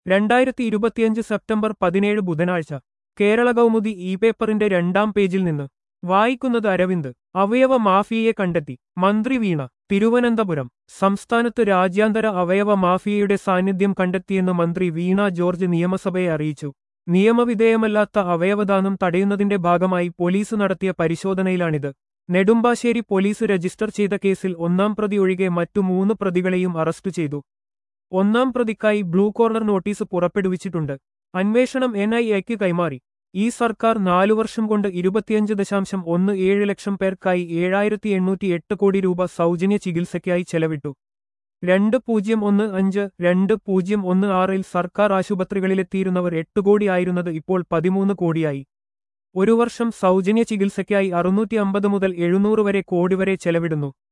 രണ്ടായിരത്തി ഇരുപത്തിയഞ്ച് സെപ്റ്റംബർ പതിനേഴ് ബുധനാഴ്ച കേരള കൗമുദി ഇ പേപ്പറിന്റെ രണ്ടാം പേജിൽ നിന്ന് വായിക്കുന്നത് അരവിന്ദ് അവയവ മാഫിയയെ കണ്ടെത്തി മന്ത്രി വീണ തിരുവനന്തപുരം സംസ്ഥാനത്ത് രാജ്യാന്തര അവയവ മാഫിയയുടെ സാന്നിധ്യം കണ്ടെത്തിയെന്ന് മന്ത്രി വീണ ജോർജ് നിയമസഭയെ അറിയിച്ചു നിയമവിധേയമല്ലാത്ത അവയവദാനം തടയുന്നതിന്റെ ഭാഗമായി പോലീസ് നടത്തിയ പരിശോധനയിലാണിത് നെടുമ്പാശ്ശേരി പോലീസ് രജിസ്റ്റർ ചെയ്ത കേസിൽ ഒന്നാം പ്രതി ഒഴികെ മറ്റു മൂന്ന് പ്രതികളെയും അറസ്റ്റ് ചെയ്തു ഒന്നാം പ്രതിക്കായി ബ്ലൂ കോർണർ നോട്ടീസ് പുറപ്പെടുവിച്ചിട്ടുണ്ട് അന്വേഷണം എൻ ഐ എക്ക് കൈമാറി ഈ സർക്കാർ നാലു വർഷം കൊണ്ട് ഇരുപത്തിയഞ്ച് ദശാംശം ഒന്ന് ഏഴ് ലക്ഷം പേർക്കായി ഏഴായിരത്തി എണ്ണൂറ്റി എട്ട് കോടി രൂപ സൗജന്യ ചികിത്സയ്ക്കായി ചെലവിട്ടു രണ്ട് പൂജ്യം ഒന്ന് അഞ്ച് രണ്ട് പൂജ്യം ഒന്ന് ആറിൽ സർക്കാർ ആശുപത്രികളിലെത്തിയിരുന്നവർ എട്ട് കോടിയായിരുന്നത് ഇപ്പോൾ പതിമൂന്ന് കോടിയായി ഒരു വർഷം സൗജന്യ ചികിത്സയ്ക്കായി അറുന്നൂറ്റി അമ്പത് മുതൽ എഴുന്നൂറ് വരെ കോടി വരെ ചെലവിടുന്നു